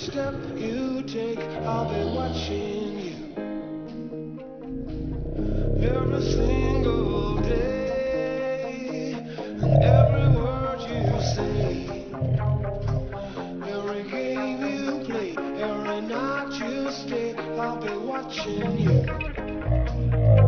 step you take, I'll be watching you. Every single day, and every word you say, every game you play, every night you stay, I'll be watching you.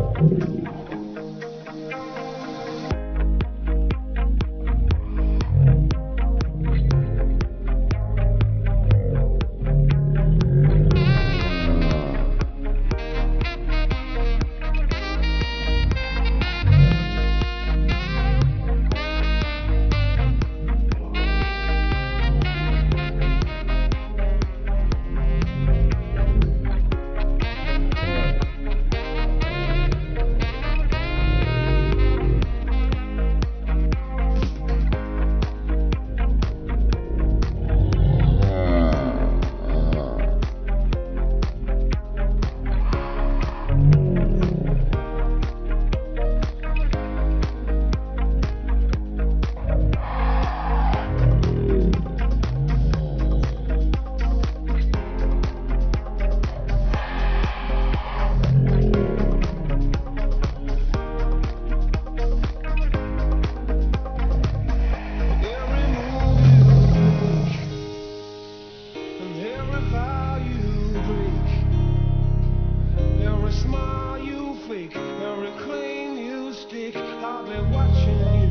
Every move you make, and every vow you break, every smile you fake, every claim you stake, I'll be watching you.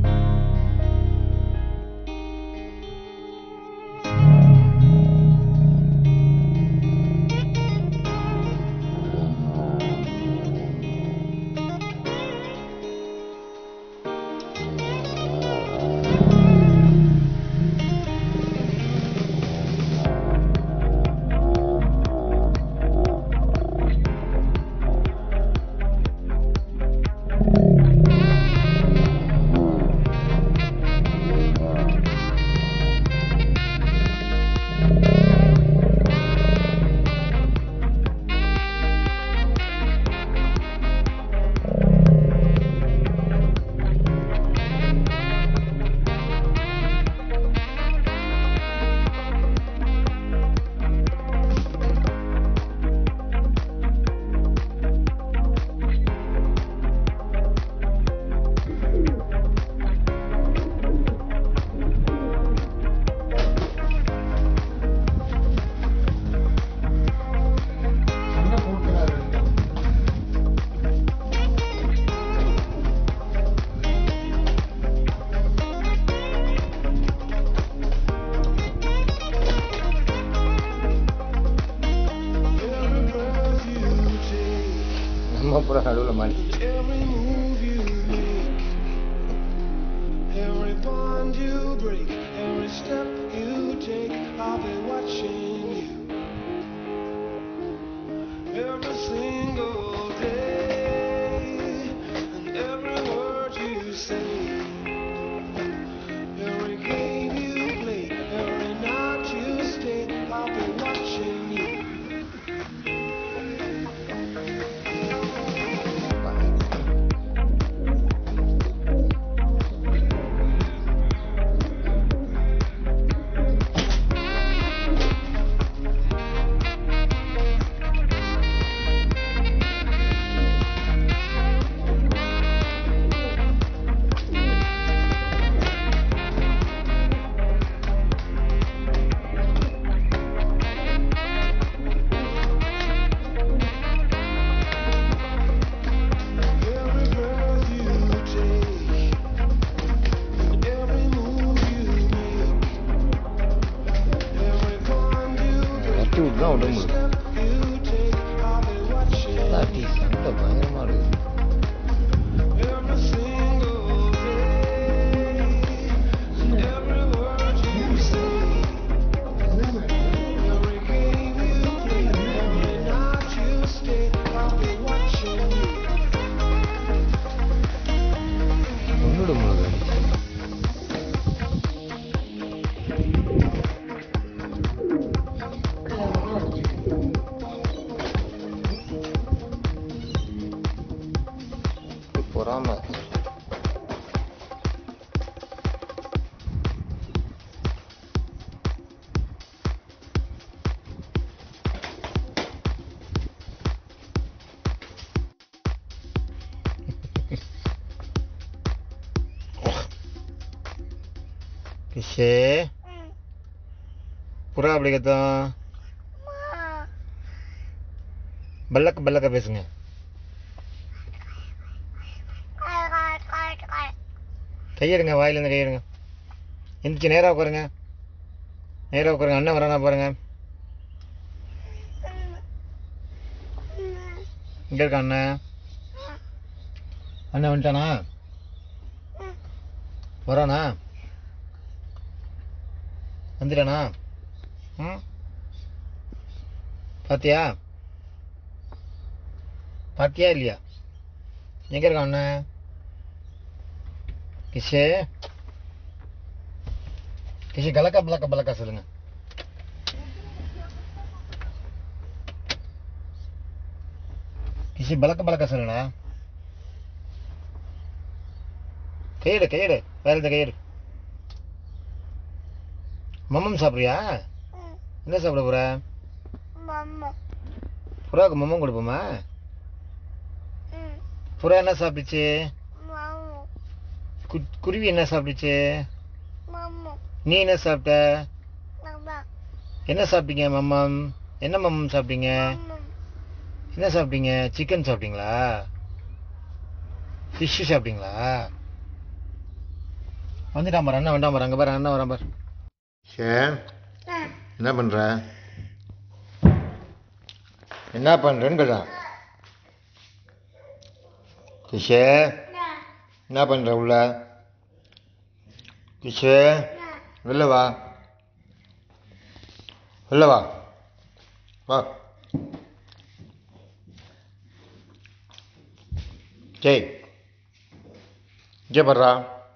Every breath you take. நம்ம அப்புறம் நடுவில் மாட்டி Every move you make, every bond you break, every step you take, I'll be watching you. Every single day, and every word you say, every game you play, every night you stay, I'll be watching you. Every breath you take, every move you make, every bond you break, நட்டு விட்டு தான் விட முடியும் step you take, I'll be watching. தாட்டி சண்டை பயங்கரமாக இருக்குது Every single day, and every word you say, every game you play, every night you stay, I'll be watching you. ஒன்றுட முடியாது ஆ கிஷே புறா அப்படி கத்தும் பல்லக்க பல்லக்க பேசுங்க கையெடுங்க வாயிலேருந்து கையெடுங்க எந்திரிச்சு நேராக உட்காருங்க நேராக உட்காருங்க அண்ணன் வரானா பாருங்க இங்கே இருக்க அண்ணன் அண்ணன் வந்துட்டானா வரானா வந்துட்டானா ம் பாத்தியா பாத்தியா இல்லையா எங்க இருக்கான் அண்ணன் கிஷே கிஷே கலக்கா பலக்கா பலக்கா சொல்லுங்க கிஷி பலக்க பலக்க சொல்லுடா கையெடு கையெடு வேற எந்த கையெடு மம்மம் சாப்பிடுறியா என்ன சாப்பிட போற புறாவுக்கு மம்மம் கொடுப்போமா புறா என்ன சாப்பிடுச்சு கு- குருவி என்ன சாப்பிடுச்சு நீ என்ன சாப்பிட்ட என்ன சாப்பிட்டீங்க மம்மம் என்ன மம்மம் சாப்பிட்டீங்க என்ன சாப்பிட்டீங்க சிக்கன் சாப்பிட்டீங்களா ஃபிஷ் சாப்பிட்டீங்களா வந்துட்டான் பாரு அண்ணா வேண்டாம் பாரு அங்கே பாரு அண்ணா வரான் பாரு சே என்ன பண்ற என்ன பண்றேன்னு கேட்டான் கிஷே என்ன பண்ற உள்ள கிஷே வெளில வா வெளில வா வா ஜெய் இங்கே படுறா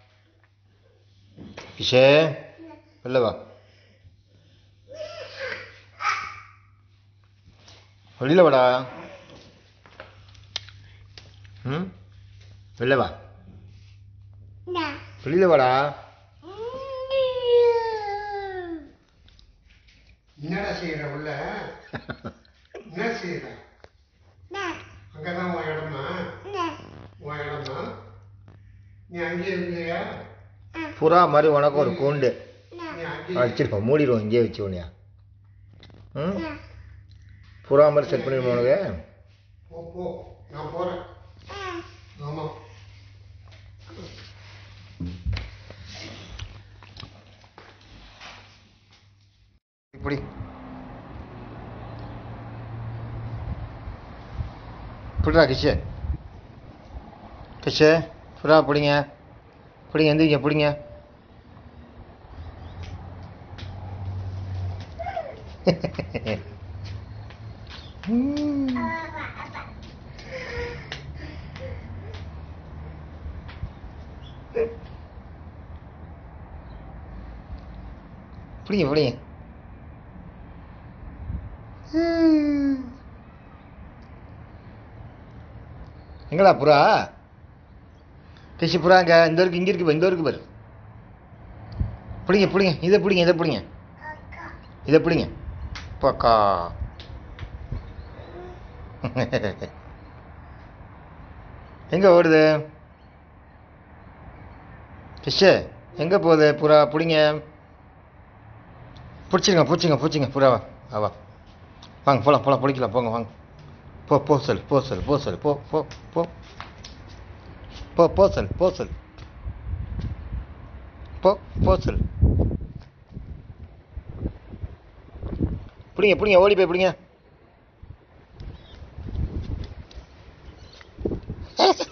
கிஷே வெளில வா வெளில வாடா ம் வெளில வா வெளில வாடா என்னடா செய்யற உள்ள என்ன செய்யற அங்கதான் உன் இடமா உன் இடமா நீ அங்கேயே இருந்தியா புறா மாதிரி உனக்கு ஒரு கூண்டு நீ அங்கேயே அடிச்சிருப்போம் மூடிடுவோம் இங்கேயே வச்சு உனியா ம் புறா மாதிரி செட் பண்ணிடுவோம் உனக்கு போ போ நான் போறேன் ஆமா இப்படி பிடிடா கிஷே கிஷே புறா பிடிங்க பிடிங்க எந்திரிங்க பிடிங்க பிடிங்க பிடிங்க எங்கடா புறா கிஷி புறாங்க இந்த இருக்கு இங்கே இருக்கு பாரு, இந்த இருக்கு பாரு பிடிங்க பிடிங்க இதை பிடிங்க இதை பிடிங்க இதை பிடிங்க பக்கா எங்க ஓடுது ஃபிஷ்ஷு எங்கே போகுது புறா பிடிங்க பிடிச்சிருங்க பிடிச்சிங்க பிடிச்சிங்க புறாவா ஆவா வாங்க போகலாம் போகலாம் பிடிக்கலாம் போங்க வாங்க போ போ சொல் போ சொல் போ சொல் போ போ போ போ போ சொல் போ சொல் போ போ சொல் பிடிங்க பிடிங்க ஓடி போய் பிடிங்க